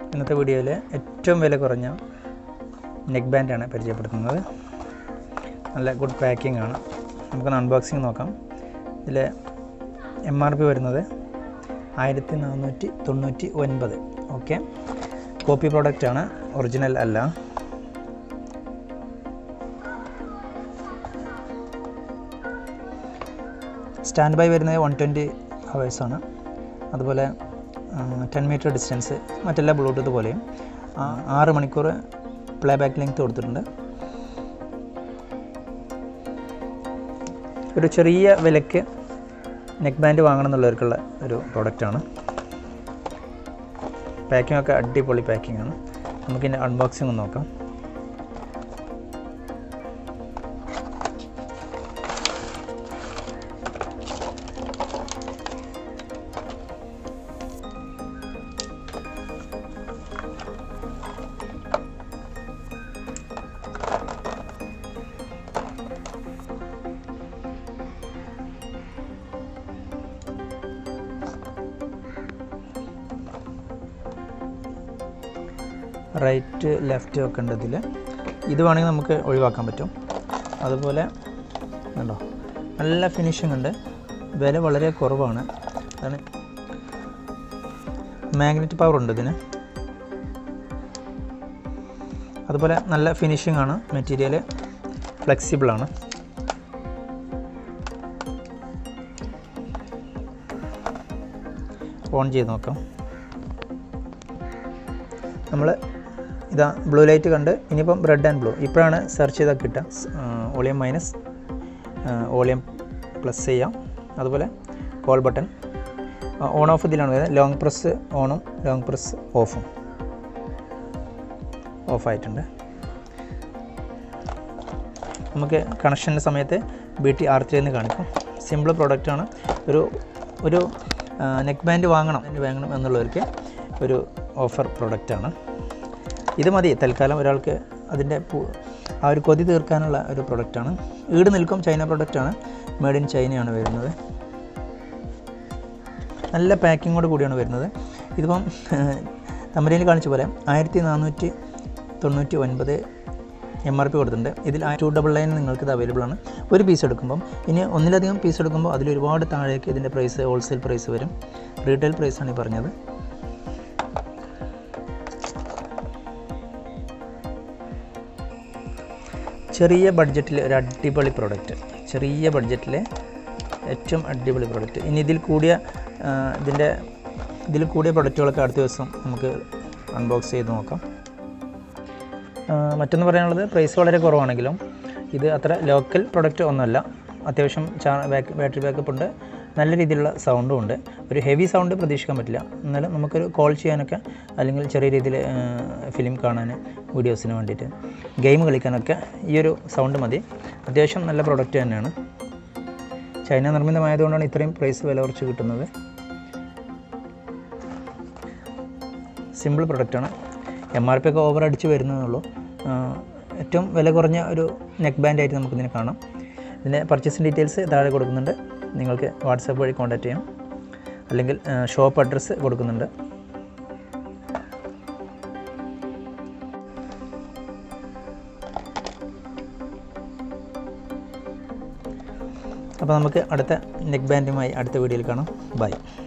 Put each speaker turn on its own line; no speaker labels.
ഇന്നത്തെ വീഡിയോയിൽ ഏറ്റവും വില കുറഞ്ഞ നെക്ക് ബാൻഡാണ് പരിചയപ്പെടുത്തുന്നത് നല്ല ഗുഡ് പാക്കിംഗ് ആണ് നമുക്കൊന്ന് അൺബോക്സിങ് നോക്കാം ഇതിൽ എം ആർ പി വരുന്നത് ആയിരത്തി നാനൂറ്റി തൊണ്ണൂറ്റി ഒൻപത് ഓക്കെ കോപ്പി പ്രോഡക്റ്റാണ് ഒറിജിനൽ അല്ല സ്റ്റാൻഡ് ബൈ വരുന്നത് വൺ ട്വൻറ്റി ഹവേഴ്സാണ് അതുപോലെ ടെൻ മീറ്റർ ഡിസ്റ്റൻസ് മറ്റെല്ലാ ബ്ലൂടൂത്ത് പോലെയും ആ, ആറ് മണിക്കൂർ പ്ലേ ബാക്ക് ലെങ്ത് കൊടുത്തിട്ടുണ്ട് ഒരു ചെറിയ വിലയ്ക്ക് നെക്ക് ബാൻഡ് വാങ്ങണം എന്നുള്ളവർക്കുള്ള ഒരു പ്രോഡക്റ്റാണ് പാക്കിംഗ് ഒക്കെ അടിപൊളി പാക്കിംഗ് ആണ് നമുക്കിൻ്റെ അൺബോക്സിംഗ് ഒന്ന് നോക്കാം റൈറ്റ് ലെഫ്റ്റ് ഒക്കെ ഉണ്ട് ഇതിൽ ഇത് വേണമെങ്കിൽ നമുക്ക് ഒഴിവാക്കാൻ പറ്റും അതുപോലെ ഉണ്ടോ നല്ല ഫിനിഷിംഗ് ഉണ്ട് വില വളരെ കുറവാണ് അതാണ് മാഗ്നറ്റ് പവർ ഉണ്ട് ഇതിന് അതുപോലെ നല്ല ഫിനിഷിംഗ് ആണ് മെറ്റീരിയൽ ഫ്ലെക്സിബിൾ ആണ് ഓൺ ചെയ്ത് നോക്കാം നമ്മൾ ഇതാ ബ്ലൂ ലൈറ്റ് കണ്ട് ഇനിയിപ്പം റെഡ് ആൻഡ് ബ്ലൂ ഇപ്പോഴാണ് സെർച്ച് ചെയ്താൽ കിട്ടുക ഓളിയം മൈനസ് ഓളിയം പ്ലസ് ചെയ്യാം അതുപോലെ കോൾ ബട്ടൺ ഓൺ ഓഫ് ഇതിലാണ് വരുന്നത് ലോങ് പ്രസ് ഓണും ലോങ് പ്രസ് ഓഫും ഓഫായിട്ടുണ്ട് നമുക്ക് കണക്ഷൻ്റെ സമയത്ത് ബി ടി ആർ ത്രീ എന്ന് കാണിക്കും സിമ്പിൾ പ്രോഡക്റ്റാണ് ഒരു ഒരു നെക്ക് ബാൻഡ് വാങ്ങണം വാങ്ങണം എന്നുള്ളവർക്ക് ഒരു ഓഫർ പ്രോഡക്റ്റാണ് ഇത് മതി തൽക്കാലം ഒരാൾക്ക് അതിൻ്റെ പു- ആ ഒരു കൊതി തീർക്കാനുള്ള ഒരു പ്രൊഡക്റ്റാണ് ഈട് നിൽക്കും ചൈന പ്രൊഡക്റ്റാണ് മെയ്ഡ് ഇൻ ചൈനയാണ് വരുന്നത് നല്ല പാക്കിങ്ങോട് കൂടിയാണ് വരുന്നത് ഇതിപ്പം തമ്പനിയിൽ കാണിച്ച പോലെ ആയിരത്തി നാനൂറ്റി തൊണ്ണൂറ്റി ഒൻപത് എം ആർ പി കൊടുത്തിട്ടുണ്ട് ഇതിൽ ടു ഡബിൾ നയൻ നിങ്ങൾക്ക് ഇത് അവൈലബിൾ ആണ് ഒരു പീസ് എടുക്കുമ്പം ഇനി ഒന്നിലധികം പീസ് എടുക്കുമ്പോൾ അതിൽ ഒരുപാട് താഴേക്ക് ഇതിൻ്റെ പ്രൈസ് ഹോൾസെയിൽ പ്രൈസ് വരും റീറ്റെയിൽ പ്രൈസാണ് ഈ പറഞ്ഞത് ചെറിയ ബഡ്ജറ്റിൽ ഒരു അടിപൊളി പ്രോഡക്റ്റ് ചെറിയ ബഡ്ജറ്റിൽ ഏറ്റവും അടിപൊളി പ്രോഡക്റ്റ് ഇനി ഇതിൽ കൂടിയ ആ, ഇതിൻ്റെ ഇതിൽ കൂടിയ പ്രൊഡക്റ്റുകളൊക്കെ അടുത്ത ദിവസം നമുക്ക് അൺബോക്സ് ചെയ്ത് നോക്കാം ആ, മറ്റൊന്ന് പറയാനുള്ളത് പ്രൈസ് വളരെ കുറവാണെങ്കിലും ഇത് അത്ര ലോക്കൽ പ്രൊഡക്റ്റ് ഒന്നുമല്ല അത്യാവശ്യം ചാ ബാക്ക് ബാറ്ററി ബാക്കപ്പ് ഉണ്ട് നല്ല രീതിയിലുള്ള സൗണ്ടും ഉണ്ട് ഒരു ഹെവി സൗണ്ട് പ്രതീക്ഷിക്കാൻ പറ്റില്ല എന്നാലും നമുക്കൊരു കോൾ ചെയ്യാനൊക്കെ അല്ലെങ്കിൽ ചെറിയ രീതിയിൽ ഫിലിം കാണാൻ വീഡിയോസിന് വേണ്ടിയിട്ട് ഗെയിം കളിക്കാനൊക്കെ ഈ ഒരു സൗണ്ട് മതി അത്യാവശ്യം നല്ല പ്രൊഡക്റ്റ് തന്നെയാണ് ചൈന നിർമ്മിതമായതുകൊണ്ടാണ് ഇത്രയും പ്രൈസ് വില കുറച്ച് കിട്ടുന്നത് സിമ്പിൾ പ്രൊഡക്റ്റാണ് എം ആർ പി ഒക്കെ ഓവർ അടിച്ച് വരുന്നതെന്നുള്ളൂ ഏറ്റവും വില കുറഞ്ഞ ഒരു നെക്ക് ബാൻഡായിട്ട് നമുക്കിതിനെ കാണാം ഇതിൻ്റെ പർച്ചേസിങ് ഡീറ്റെയിൽസ് താഴെ കൊടുക്കുന്നുണ്ട് നിങ്ങൾക്ക് വാട്സാപ്പ് വഴി കോൺടാക്റ്റ് ചെയ്യാം അല്ലെങ്കിൽ ഷോപ്പ് അഡ്രസ്സ് കൊടുക്കുന്നുണ്ട് അപ്പോൾ നമുക്ക് അടുത്ത നെക്ക് ബാൻഡുമായി അടുത്ത വീഡിയോയിൽ കാണാം ബൈ